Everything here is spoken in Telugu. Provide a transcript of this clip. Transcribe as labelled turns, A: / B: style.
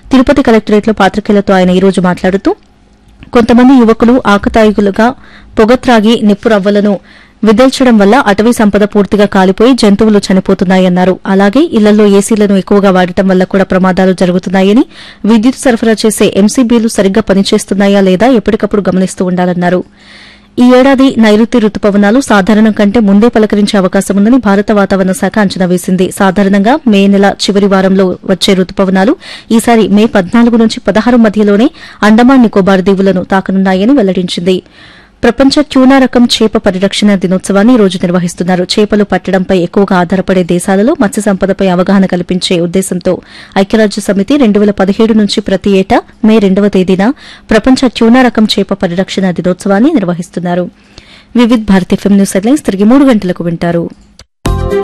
A: తిరుపతి కలెక్టరేట్లో పాత్రికేయులతో ఆయన ఈ రోజు మాట్లాడుతూ కొంతమంది యువకులు ఆకతాయిలుగా పొగత్రాగి నిప్పు రవ్వలను విదల్చడం వల్ల అటవీ సంపద పూర్తిగా కాలిపోయి జంతువులు చనిపోతున్నాయన్నారు అలాగే ఇళ్లలో ఏసీలను ఎక్కువగా వాడటం వల్ల కూడా ప్రమాదాలు జరుగుతున్నాయని విద్యుత్ సరఫరా చేసే ఎంసీబీలు సరిగ్గా పనిచేస్తున్నాయా లేదా ఎప్పటికప్పుడు గమనిస్తూ ఉండాలన్నారు ఈ ఏడాది నైరుతి రుతుపవనాలు సాధారణం కంటే ముందే పలకరించే అవకాశం ఉందని భారత వాతావరణ శాఖ అంచనా వేసింది సాధారణంగా మే నెల చివరి వారంలో వచ్చే రుతుపవనాలు ఈసారి మే పద్నాలుగు నుంచి పదహారు మధ్యలోనే అండమాన్ నికోబార్ దీవులను తాకనున్నాయని వెల్లడించింది ప్రపంచ ట్యూనా రకం చేప పరిరక్షణ దినోత్సవాన్ని ఈ రోజు నిర్వహిస్తున్నారు చేపలు పట్టడంపై ఎక్కువగా ఆధారపడే దేశాలలో మత్స్య సంపదపై అవగాహన కల్పించే ఉద్దేశంతో ఐక్యరాజ్య సమితి రెండు వేల పదిహేడు నుంచి ప్రతి ఏటా మే రెండవ తేదీన ప్రపంచ ట్యూనా రకం చేప పరిరక్షణ దినోత్సవాన్ని నిర్వహిస్తున్నారు Vividh Bharati film news headlines తిరిగి మూడు గంటలకు వింటారు